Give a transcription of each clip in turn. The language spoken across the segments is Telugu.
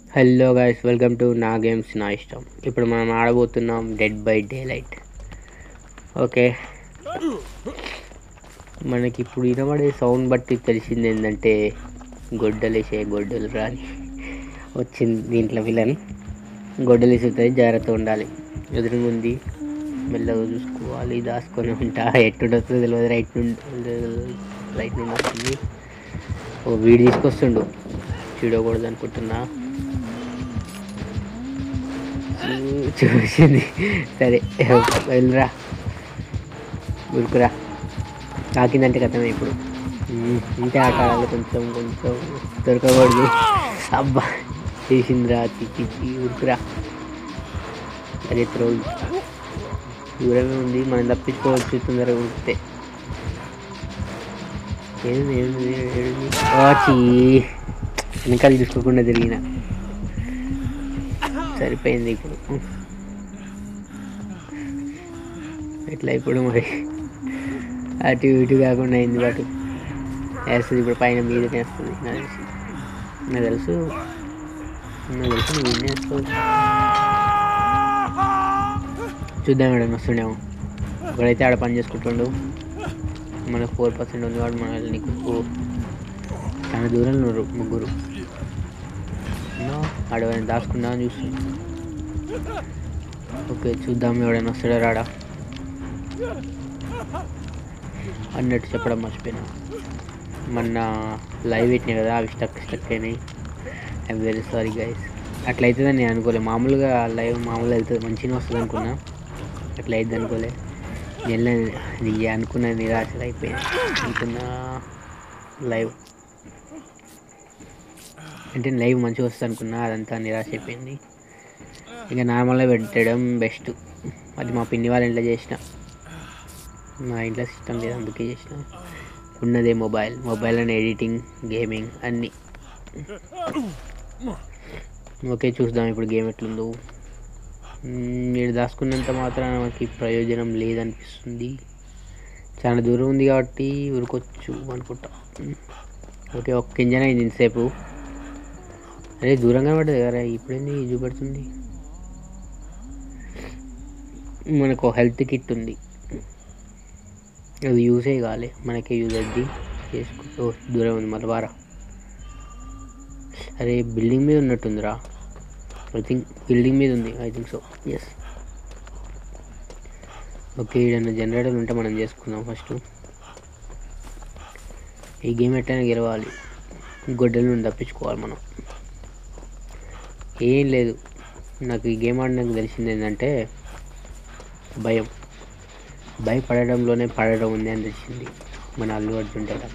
హలో గైస్ వెల్కమ్ టు నా గేమ్స్ నా ఇష్టం ఇప్పుడు మనం ఆడబోతున్నాం డెడ్ బై డే లైట్ ఓకే మనకి ఇప్పుడు వినబడే సౌండ్ బట్టి తెలిసింది ఏంటంటే గొడ్డలేసే గొడ్డలు రాని వచ్చింది దీంట్లో విలన్ గొడ్డలేసుతుంది జాగ్రత్త ఉండాలి ఎదురుగుంది మెల్లగా చూసుకోవాలి దాచుకొని ఉంటా ఎట్టుండొస్తుందో తెలియదు రైట్ నుండి రైట్ నుండి వస్తుంది ఓ వీడు తీసుకొస్తుండు చూడకూడదు అనుకుంటున్నా ఉమ్, చూసింది సరే వెళ్ళరా ఉరుకురా తాకిందంటే కథమే ఇప్పుడు ఉమ్, ఇంతే ఆట ఆడాలి కొంచెం కొంచెం దొరకకూడదు అబ్బా చేసిందిరా చిక్కి ఉరుకురా అదే త్రో దూరమే ఉంది మనం తప్పించుకోవచ్చు తొందరగా ఉరికితే ఏంది ఏంది ఏంది వాచి వెనకాల చూసుకోకుండా తిరిగిన సరిపోయింది ఇప్పుడు ఎట్లా ఇప్పుడు మరి అటు ఇటు కాకుండా అయింది వాటి వేస్తుంది ఇప్పుడు పైన మీదనే వస్తుంది నాకు తెలుసు నాకు తెలుసు నాకు తెలుసు నువ్వు ఇన్నే వేస్తావు చూద్దాం మేడం వస్తుండేమో ఇక్కడైతే ఆడ పని చేసుకుంటుండు మనకు ఫోర్ పర్సెంట్ ఉంది వాడు మనల్ని నీకు చాలా దూరంలో ఉన్నారు ముగ్గురు ఆడవైనా దాచుకుందా అని చూస్తుంది ఓకే చూద్దాం ఎవడైనా వస్తాడా రాడా అన్నట్టు చెప్పడం మర్చిపోయినా మొన్న లైవ్ పెట్టినా కదా అవి stuck stuck I'm very sorry సారీ గైస్ అట్లా అవుతుందని నేను అనుకోలే మామూలుగా లైవ్ మామూలుగా వెళ్తుంది మంచిగా వస్తుంది అనుకున్నా అట్లా అవుతుంది అనుకోలే నేను ఇది అనుకున్న నిరాశలు అయిపోయింది అనుకున్న లైవ్ అంటే లైవ్ మంచిగా వస్తుంది అనుకున్నా అదంతా నిరాశ అయిపోయింది ఇంకా నార్మల్గా పెట్టడం బెస్ట్ అది మా పిన్ని వాళ్ళ ఇంట్లో చేసిన మా ఇంట్లో సిస్టమ్ లేదు అందుకే చేసిన ఉన్నదే mobile mobile and editing gaming అన్నీ ఓకే చూద్దాం ఇప్పుడు గేమ్ ఎట్లుందో మీరు దాచుకున్నంత మాత్రాన మనకి ప్రయోజనం లేదనిపిస్తుంది చాలా దూరం ఉంది కాబట్టి ఉరుకొచ్చు అనుకుంటా ఓకే ఒక్క ఇంజన్ అయింది ఇంతసేపు అరే దూరంగా పడ్డది కదా ఇప్పుడేంది చూపెడుతుంది మనకు హెల్త్ కిట్ ఉంది అది యూజే కాలే మనకే యూజ్ అయింది చేసుకుంటూ దూరం ఉంది మళ్ళీ వారా అరే బిల్డింగ్ మీద ఉన్నట్టుందిరా ఐ థింక్ బిల్డింగ్ మీద ఉంది I think so yes okay ఏదైనా జనరేటర్ ఉంటే మనం చేసుకుందాం ఫస్ట్ ఈ గేమ్ ఎట్లయినా గెలవాలి గొడ్డల నుండి తప్పించుకోవాలి మనం ఏం లేదు నాకు ఈ గేమ్ ఆడినాక తెలిసింది ఏంటంటే భయం భయపడడంలోనే పడడం ఉంది అని తెలిసింది మన అల్లు అర్జున్ డైలాగ్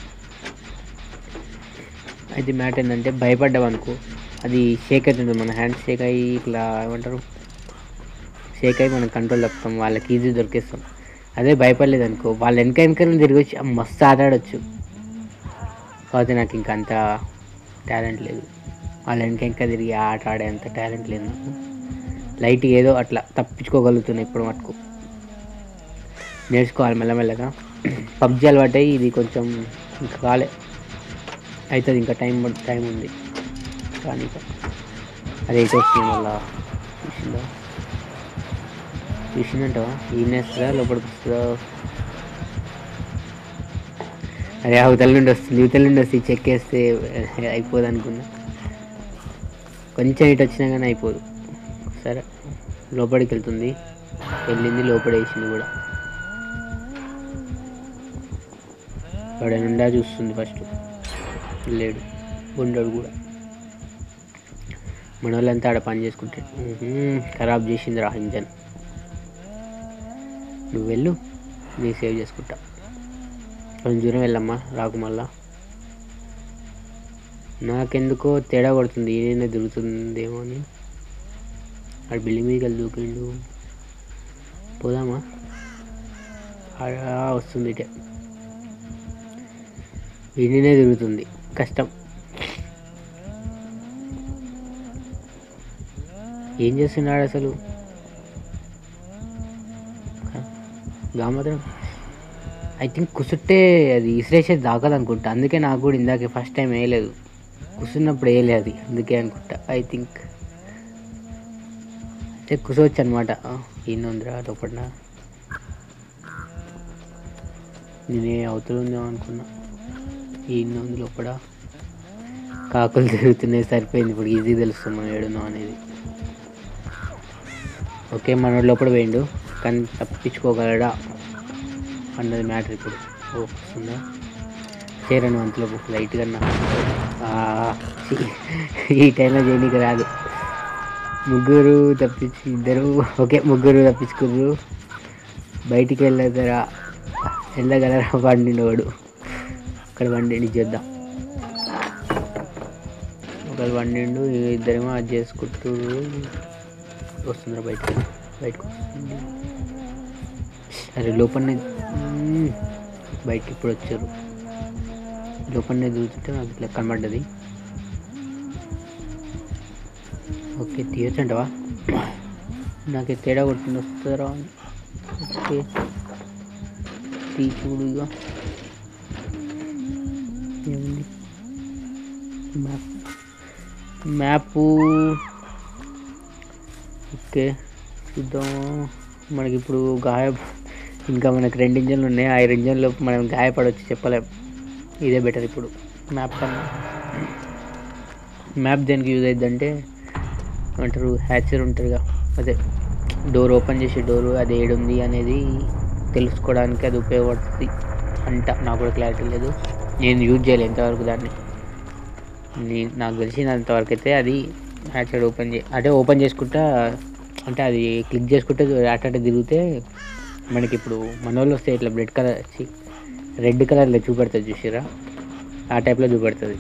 అయితే మ్యాటర్ ఏంటంటే భయపడ్డాం అనుకో అది షేక్ అవుతుంది మన హ్యాండ్ షేక్ అయ్యి ఇట్లా ఏమంటారు షేక్ అయ్యి మనం కంట్రోల్ తప్పుతాం వాళ్ళకి ఈజీ దొరికేస్తాం అదే భయపడలేదు అనుకో వాళ్ళ వెనక వెనక తిరిగి వచ్చి "ఆ, మస్తు ఆడాడొచ్చు కాకపోతే నాకు ఇంకా అంత టాలెంట్ లేదు వాళ్ళ వెనక వెనక తిరిగి ఆట ఆడేంత టాలెంట్ లేదు నాకు లైట్ ఏదో అట్లా తప్పించుకోగలుగుతున్నా ఇప్పుడు మటుకు నేర్చుకోవాలి మెల్లమెల్లగా పబ్జి అలవాటు అయ్యి ఇది కొంచెం ఇంకా కాలే అవుతుంది ఇంకా టైం టైం ఉంది కానీ ఇంకా అది అయితే వస్తుంది మళ్ళా చూసిందా చూసిందంటవా ఏం వేస్తుందా లోపలికి వస్తుందా అరే అవతల నుండి వస్తుంది ఇవతల నుండి వస్తుంది చెక్ వేస్తే అయిపోదు అనుకున్నా కొంచెం ఇటు వచ్చినా కానీ అయిపోదు సరే లోపలికి వెళ్తుంది వెళ్ళింది లోపల వేసింది కూడా ఎవడైనా చూస్తుంది ఫస్ట్ లేడు ఉండడు కూడా మన వాళ్ళంతా ఆడ పని చేసుకుంటాడు ఉహుం, ఖరాబ్ చేసింది రా ఇంజన్ నువ్వు వెళ్ళు నీ సేవ్ చేసుకుంటా కొంచెం దూరం వెళ్ళమ్మా రాకు మళ్ళా నాకెందుకో తేడా కొడుతుంది ఏదైనా దొరుకుతుందేమో అని ఆడ బిల్డింగ్ మీదకి వెళ్ళి దూకిండు పోదామా ఆడ వస్తుంది ఇటే వీడినే తిరుగుతుంది కష్టం ఏం చేస్తున్నాడు అసలు గా మాత్రం ఐ థింక్ కుసుట్టే అది ఇసిరేసేది దాకదు అనుకుంటా అందుకే నాకు కూడా ఇందాక ఫస్ట్ టైం వేయలేదు కూర్చున్నప్పుడు వేయలే అది అందుకే అనుకుంటా ఐ థింక్ అంటే కూర్చోవచ్చు అనమాట ఈయన ఉందిరా లోపల నేనే అవతల ఉందేమో అనుకున్నా ఈయన ఉంది లోపల కాకులు తిరుగుతున్నాయి సరిపోయింది ఇప్పుడు ఈజీ తెలుస్తుంది మనం ఏడున్నాం అనేది ఓకే మనోడు లోపల పోయిండు కానీ తప్పించుకోగలడా అన్నది మ్యాటర్ ఇప్పుడు ఓ వస్తుందా చేరను అంతలోపు లైట్ కన్నా ఆ, ఛీ, ఈ టైంలో చేయనీకి రాదు ముగ్గురు తప్పించి ఇద్దరు ఓకే ముగ్గురు తప్పించుకుర్రు బయటికి వెళ్ళగలరా వెళ్ళగలరా వండినోడు అక్కడ వండిని చేద్దాం ఒకరు వండిండు ఇద్దరేమో అది చేసుకుంటూ వస్తున్నారు బయటికి బయటకు వస్తుంది అరే లోపలనే మ్మ్. బయటికి ఇప్పుడు వచ్చారు లోపలనే దూరుతుంటే నాకు ఇట్లా కనబడ్డది ఓకే తీయచ్చు అంటవా నాకు తేడా కొట్టింది వస్తారా అని ఓకే తీ చూడు ఇక ఏముంది మ్యాప్ మ్యాపు ఓకే చూద్దాం మనకి ఇప్పుడు గాయ ఇంకా మనకి రెండు ఇంజన్లు ఉన్నాయి ఆ రెండు ఇంజన్లో మనం గాయపడవచ్చు చెప్పలేం ఇదే బెటర్ ఇప్పుడు మ్యాప్ కన్నా మ్యాప్ దేనికి యూజ్ అవుతుందంటే అంటారు హ్యాచర్ ఉంటుందిగా అదే డోర్ ఓపెన్ చేసే డోర్ అది ఏడుంది అనేది తెలుసుకోవడానికి అది ఉపయోగపడుతుంది అంట నాకు కూడా క్లారిటీ లేదు నేను యూజ్ చేయలేదు ఎంతవరకు దాన్ని నీ- నాకు తెలిసినంతవరకు అయితే అది హ్యాచర్ ఓపెన్ చే అంటే ఓపెన్ చేసుకుంటా అంటే అది క్లిక్ చేసుకుంటే అటు అటు తిరిగితే మనకి ఇప్పుడు మన వాళ్ళు వస్తే ఇట్లా బ్లడ్ కలర్ రెడ్ కలర్లో చూపెడుతుంది చూసిరా ఆ టైప్లో చూపెడుతుంది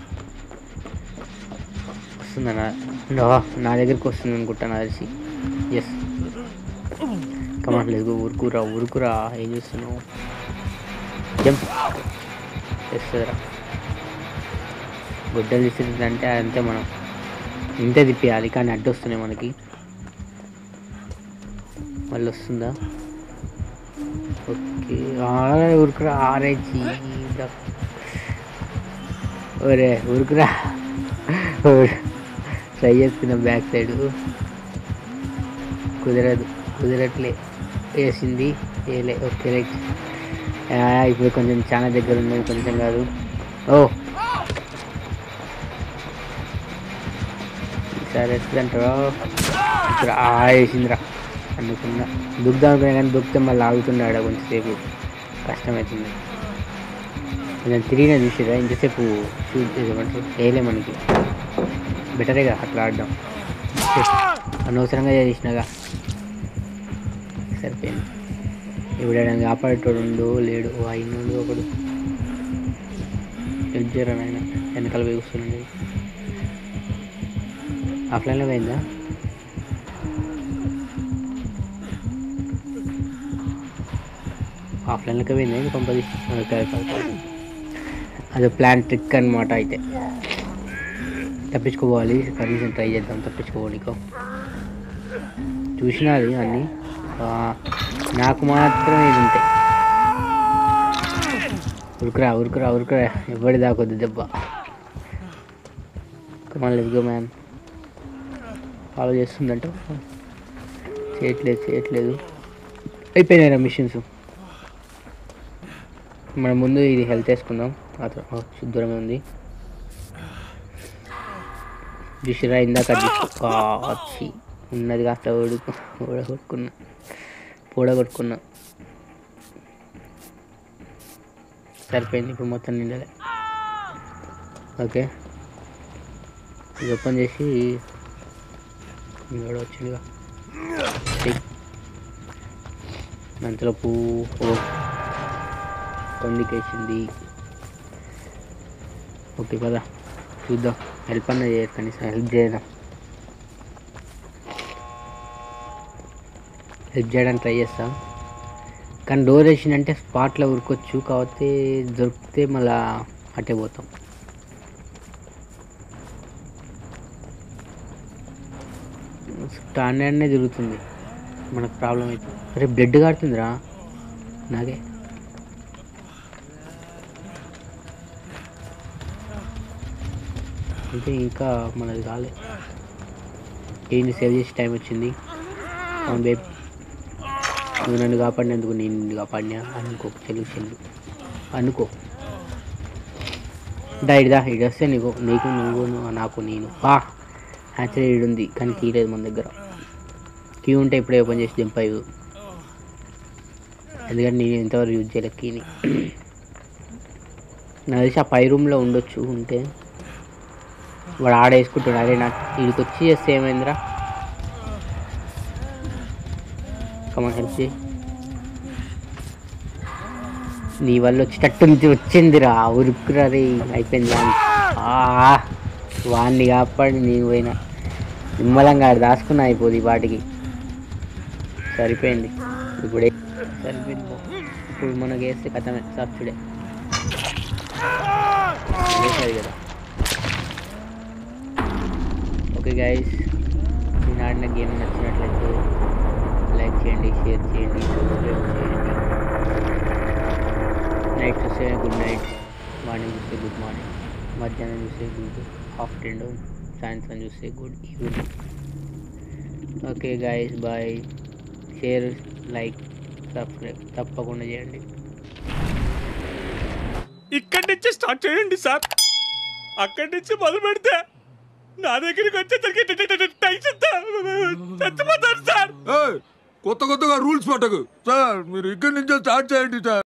వస్తుందా నా నా- నా దగ్గరికి వస్తుంది అనుకుంటా నా తెలిసి ఎస్ కమాన్ లేదు ఊరుకురా ఊరుకురా ఏం చూస్తున్నావు జంప్ చేస్తుందిరా గుడ్డలు తీసిందంటే అంతే మనం ఇంతే తిప్పేయాలి కానీ అడ్డు వస్తున్నాయి మనకి మళ్ళీ వస్తుందా ఓకే ఆరే ఊరుకురా ఆరే చీద ఒరే ఊరుకురా ట్రై చేస్తున్న బ్యాక్ సైడ్ కుదరదు కుదరట్లే వేసింది వేయలే ఓకే రైట్ ఆ, ఇప్పుడు కొంచెం చాలా దగ్గర ఉన్నది కొంచెం కాదు ఓ సరే ఎట్లంటారా ఇప్పుడు ఆ వేసిందిరా అనుకున్నా దుగ్గుదాం అనుకున్నా కానీ దుక్కితే మళ్ళీ ఆగుతున్నాడు కొంచెంసేపు కష్టమవుతుంది కొంచెం తిరిగిన చూసిరా ఇంతసేపు షూట్ ఏమంటారు వేయలే మనకి బెటరేగా అట్లా ఆడడం అనవసరంగా చేసినాగా సరిపోయింది ఇప్పుడు ఆయన కాపాడేటోడు ఉండు లేడు అయినోడు ఒకడు హెల్ప్ చేయరా ఆయన వెనకాల పోయి కూర్చుంది ఆఫ్లైన్లో పోయిందా ఆఫ్లైన్లోకి పోయింది ఇది పంపది అది ప్లాన్ ట్రిక్ అనమాట అయితే తప్పించుకోవాలి కనీసం ట్రై చేద్దాం తప్పించుకోవడానికి చూసినా అది అన్నీ ఆ, నాకు మాత్రం ఇది ఉంటాయి ఉరుకురా ఉరుకురా ఉరుకురా ఎవరి దాకొద్దు దెబ్బ come on let's go man follow చేస్తుందంట చేయట్లేదు చేయట్లేదు అయిపోయినాయి మిషన్స్ మనం ముందు ఇది హెల్త్ వేసుకుందాం ఆ తర్వా- ఓ, దూరమే ఉంది చూసిరా ఇందాక అది కాచి ఉన్నది కాస్త ఉడుకు ఊడగొట్టుకున్నా పూడగొట్టుకున్నా సరిపోయింది ఇప్పుడు మొత్తం నిండలే ఓకే ఇది ఓపెన్ చేసి ఇంకోటి వచ్చిందిగా చెయ్. అంతలోపు ఓ కొందికేసింది ఓకే కదా చూద్దాం హెల్ప్ అన్న చేయరు కనీసం హెల్ప్ చేయడం హెల్ప్ చేయడానికి ట్రై చేస్తాం కానీ డోర్ వేసిందంటే స్పాట్లో ఉరకొచ్చు కాకపోతే దొరికితే మళ్ళా అట్టే పోతాం స్టాండర్డ్నే తిరుగుతుంది మనకు ప్రాబ్లం అయితే అరే బ్లడ్ కాడుతుందిరా నాకే అంటే ఇంకా మనది కాలే ఏంటి సేవ్ చేసే టైం వచ్చింది అవును బేబ్ నువ్వు నన్ను కాపాడినందుకు నేను నిన్ను కాపాడినా అనుకో చెల్లు చెల్లు అనుకో దా ఇడిదా ఇడి వస్తే నీకు నీకు నువ్వు నువ్వు, నాకు నేను బా యాక్చువల్లీ ఇడి ఉంది కానీ కీ లేదు మన దగ్గర కీ ఉంటే ఇప్పుడే ఓపెన్ చేసి జంప్ అయ్యి ఎందుకంటే నేను ఇంతవరకు యూజ్ చేయలేదు కీని నాకు తెలిసి ఆ పై రూమ్లో ఉండొచ్చు ఉంటే వాడు ఆడేసుకుంటాడు అరే నాకు వీడికి వచ్చి చేస్తే ఏమైందిరా కమన్ హెల్ప్ చేయి నీ వల్ల వచ్చేటట్టు నుంచి వచ్చిందిరా ఉరుకురా రే అయిపోయింది వాణ్ణి. ఆ, వాణ్ణి కాపాడి నేను పోయినా నిమ్మలంగా ఆడ దాచుకున్నా అయిపోదు ఈ వాటికి సరిపోయింది ఇప్పుడే సరిపోయింది పో. ఇప్పుడు మనకి వేస్తే కథమే సబ్సిడే వేసారు కదా ఓకే గైస్ నేను ఆడిన గేమ్ నచ్చినట్లయితే లైక్ చేయండి షేర్ చేయండి సబ్స్క్రైబ్ చేయండి నైట్ చూస్తే గుడ్ నైట్ మార్నింగ్ చూస్తే గుడ్ మార్నింగ్ మధ్యాహ్నం చూస్తే గుడ్ ఆఫ్టర్నూన్ సాయంత్రం చూస్తే good evening okay guys bye share like subscribe తప్పకుండా చేయండి ఇక్కడి నుంచి స్టార్ట్ చేయండి సార్ అక్కడి నుంచి మొదలు పెడితే నా దగ్గరికి వచ్చేసరికి టెన్షన్ చచ్చిపోతారు సార్ ఏయ్, కొత్త కొత్తగా రూల్స్ పట్టకు సార్ మీరు ఇక్కడి నుంచే స్టార్ట్ చేయండి సార్